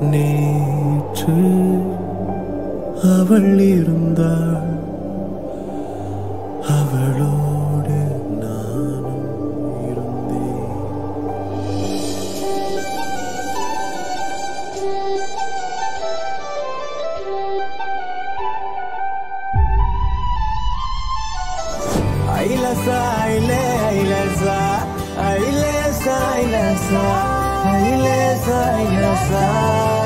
நேற்று அவள் இருந்தாள் அவளோடு நானும் இருந்தேன் ஐலசா ஐலே ஐலசா ஐலேசா ஐலசா ஐலேசா ஐலசா